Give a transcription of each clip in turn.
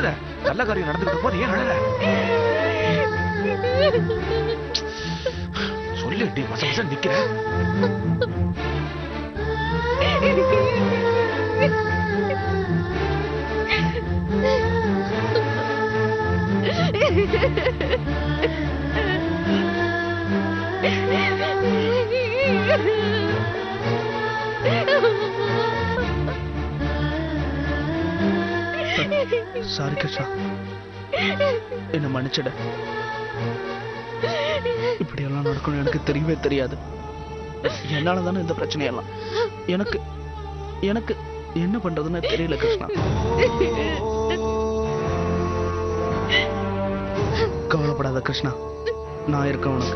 அழாத நல்ல காரியம் நடந்துகிட்டு போது ஏன் அழற சொல்லு டி மச மச நிக்கிற சாரி கிருஷ்ணா என்ன மன்னிச்சிட இப்படி எல்லாம் நடக்கணும் எனக்கு தெரியவே தெரியாது என்னால தானே இந்த பிரச்சனையெல்லாம் எனக்கு எனக்கு என்ன பண்றதுன்னு தெரியல கிருஷ்ணா கவலைப்படாத கிருஷ்ணா நான் இருக்கேன் உனக்கு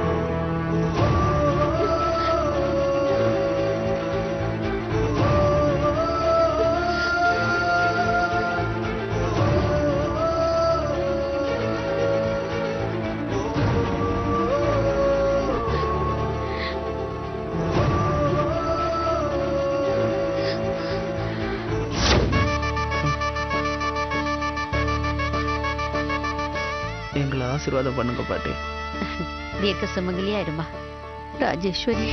எங்களை ஆசீர்வாதம் பண்ணுங்க பாட்டி தீர்க்க சுமங்கலியா இருமா ராஜேஸ்வரி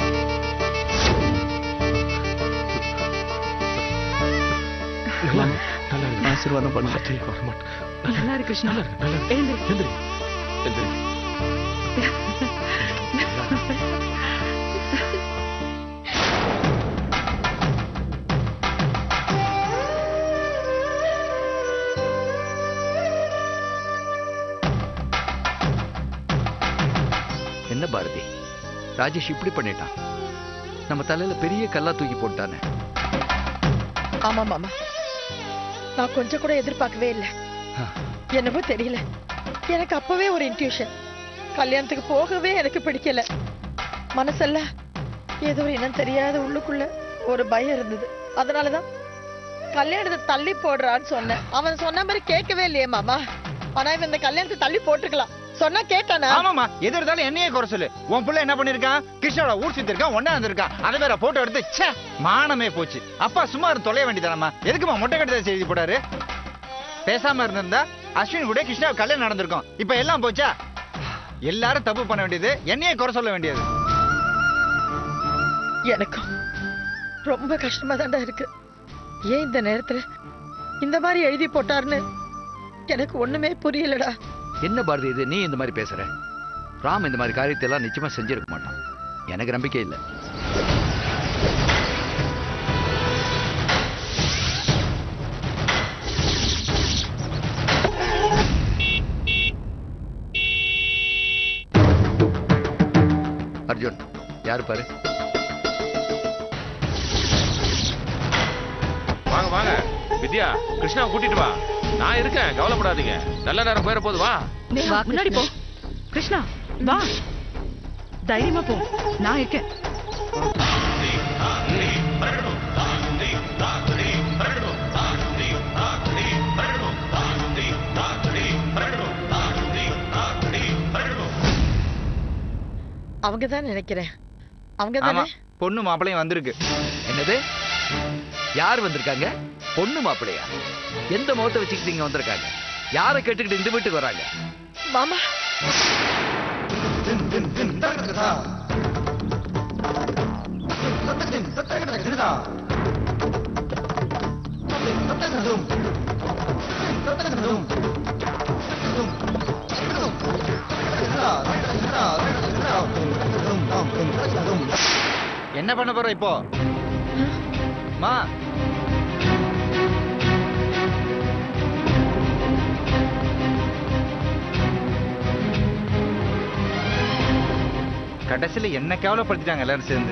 ஆசீர்வாதம் பண்ணுங்க நல்லா இருக்கு கிருஷ்ணா எழுந்திரு. எந்திரி எந்திரி என்ன பாரதி ராஜேஷ் இப்படி பண்ணிட்டான் நம்ம தலையில பெரிய கல்லா தூக்கி போட்டானே ஆமா மாமா நான் கொஞ்சம் கூட எதிர்பார்க்கவே இல்லை என்னவோ தெரியல எனக்கு அப்பவே ஒரு இன்ட்யூஷன் கல்யாணத்துக்கு போகவே எனக்கு பிடிக்கல மனசெல்லாம் ஏதோ ஒரு இனம் தெரியாத உள்ளுக்குள்ள ஒரு பயம் இருந்தது அதனாலதான் கல்யாணத்தை தள்ளி போடுறான்னு சொன்னேன் அவன் சொன்ன மாதிரி கேட்கவே இல்லையே மாமா ஆனா இவன் இந்த கல்யாணத்தை தள்ளி போட்டுருக்கலாம் சொன்னா கேட்டானா ஆமாமா எது இருந்தாலும் என்னையே குறை சொல்லு உன் புள்ள என்ன பண்ணிருக்கான் கிருஷ்ணோட ஊர் சுத்தி இருக்கான் ஒன்னா இருந்திருக்கான் அதை வேற போட்டோ எடுத்து ச்சே மானமே போச்சு அப்பா சும்மா இருந்து தொலைய வேண்டியதானம்மா எதுக்குமா மொட்டை கட்டதை செய்தி போடாரு பேசாம இருந்திருந்தா அஸ்வின் கூட கிருஷ்ணா கல்யாணம் நடந்திருக்கும் இப்ப எல்லாம் போச்சா எல்லாரும் தப்பு பண்ண வேண்டியது என்னையே குறை சொல்ல வேண்டியது எனக்கும் ரொம்ப கஷ்டமா தாண்டா இருக்கு ஏன் இந்த நேரத்துல இந்த மாதிரி எழுதி போட்டாருன்னு எனக்கு ஒண்ணுமே புரியலடா என்ன பாரதி இது நீ இந்த மாதிரி பேசுற ராம் இந்த மாதிரி காரியத்தை எல்லாம் நிச்சயமா செஞ்சிருக்க மாட்டான் எனக்கு நம்பிக்கை இல்லை அர்ஜுன் யாரு பாரு வாங்க வாங்க வித்யா கிருஷ்ணா கூட்டிட்டு வா நான் இருக்கேன் கவலைப்படாதீங்க நல்ல நேரம் போயிட போது வா நேஹா, முன்னாடி போ கிருஷ்ணா வா தைரியமா போ நான் இருக்கேன் அவங்க தான் நினைக்கிறேன் அவங்க ஆமா தானே பொண்ணு மாப்பிளையும் வந்திருக்கு என்னது யார் வந்திருக்காங்க பொண்ணு மாப்பிள்ளையா எந்த முகத்தை வச்சுக்கிட்டு இங்க வந்திருக்காங்க யாரை கேட்டுக்கிட்டு இந்த வீட்டுக்கு வராங்க மாமா என்ன பண்ண போறோம் இப்போ மா கடைசியில என்ன கேவலப்படுத்திட்டாங்க எல்லாரும் சேர்ந்து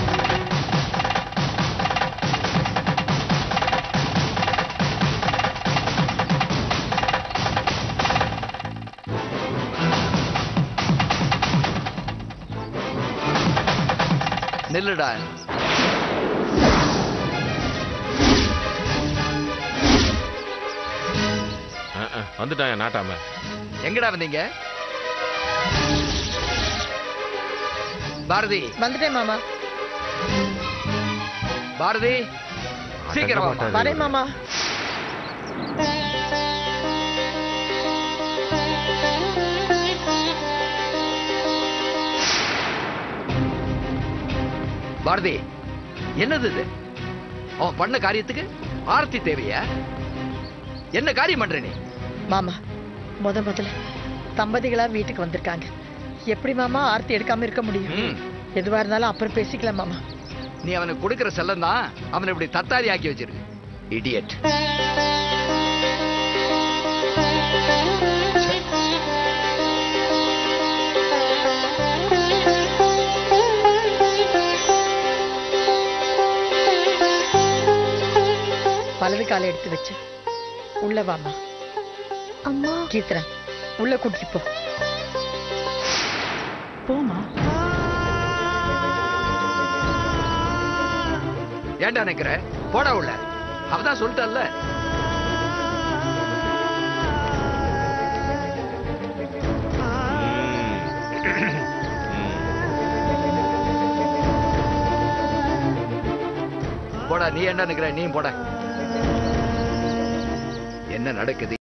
நில்லுடா அஹ், அஹ், வந்துட்டாங்க நாட்டாம எங்கடா வந்தீங்க பாரதி வந்துட்டேன் மாமா பாரதி சீக்கிரம் வாம்மா. வரேன் மாமா பாரதி என்னது இது அவன் பண்ண காரியத்துக்கு ஆர்த்தி தேவையா என்ன காரியம் பண்ற நீ மாமா முத முதல்ல தம்பதிகளா வீட்டுக்கு வந்திருக்காங்க எப்படி மாமா ஆர்த்தி எடுக்காம இருக்க முடியும் ம். எதுவா இருந்தாலும் அப்புறம் பேசிக்கலாம் மாமா நீ அவனுக்கு கொடுக்கிற செல்லம் தான் அவனை இப்படி தத்தாரி ஆக்கி வச்சிருக்கு இடியட் வலது காலை எடுத்து வச்சு உள்ள வாமா அம்மா கீர்த்தனா உள்ள கூட்டிட்டு போ போமா ஏன்டா நிக்கிற போடா உள்ள அவதான் சொல்லிட்டால போடா நீ என்ன நிக்கிற நீ போட என்ன நடக்குது